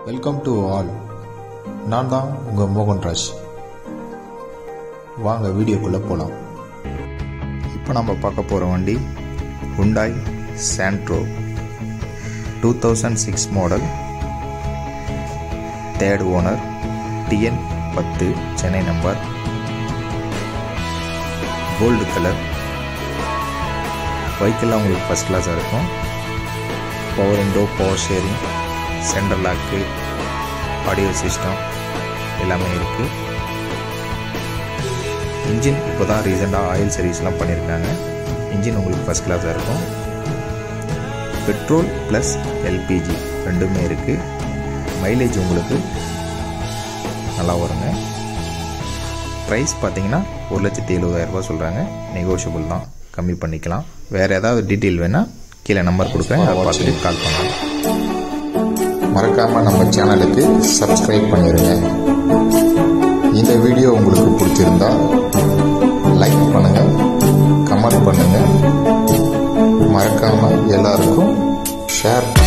welcome to all நான் தான் உங்கள் மோகன்ராஜ் வாங்க வீடியோக்குள்ளே போகலாம் இப்போ நம்ம பார்க்க போகிற வண்டி Hyundai Santro two thousand six model third owner TN பத்து சென்னை நம்பர் கோல்டு கலர் பைக்கெல்லாம் உங்களுக்கு ஃபஸ்ட் கிளாஸாக இருக்கும் power window power steering centre lock audio system எல்லாமே இருக்குது இன்ஜின் இப்போ தான் ரீசெண்டாக ஆயில் சர்வீஸ்லாம் பண்ணியிருக்காங்க இன்ஜின் உங்களுக்கு ஃபஸ்ட் கிளாஸாக இருக்கும் பெட்ரோல் ப்ளஸ் எல்பிஜி ரெண்டுமே இருக்குது மைலேஜ் உங்களுக்கு நல்லா வருங்க ப்ரைஸ் பார்த்தீங்கன்னா ஒரு லட்சத்தி எழுபதாயிரரூபா சொல்கிறாங்க நெகோஷியபிள் தான் கம்மி பண்ணிக்கலாம் வேறு ஏதாவது டீட்டெயில் வேணால் கீழே நம்பர் கொடுக்குறேன் அதை பார்த்துட்டு கால் பண்ணலாம் மறக்காமல் நம்ம சேனலுக்கு சப்ஸ்கிரைப் பண்ணிடுங்க இந்த வீடியோ உங்களுக்கு பிடிச்சிருந்தா லைக் பண்ணுங்கள் கமெண்ட் பண்ணுங்கள் மறக்காமல் எல்லாருக்கும் ஷேர்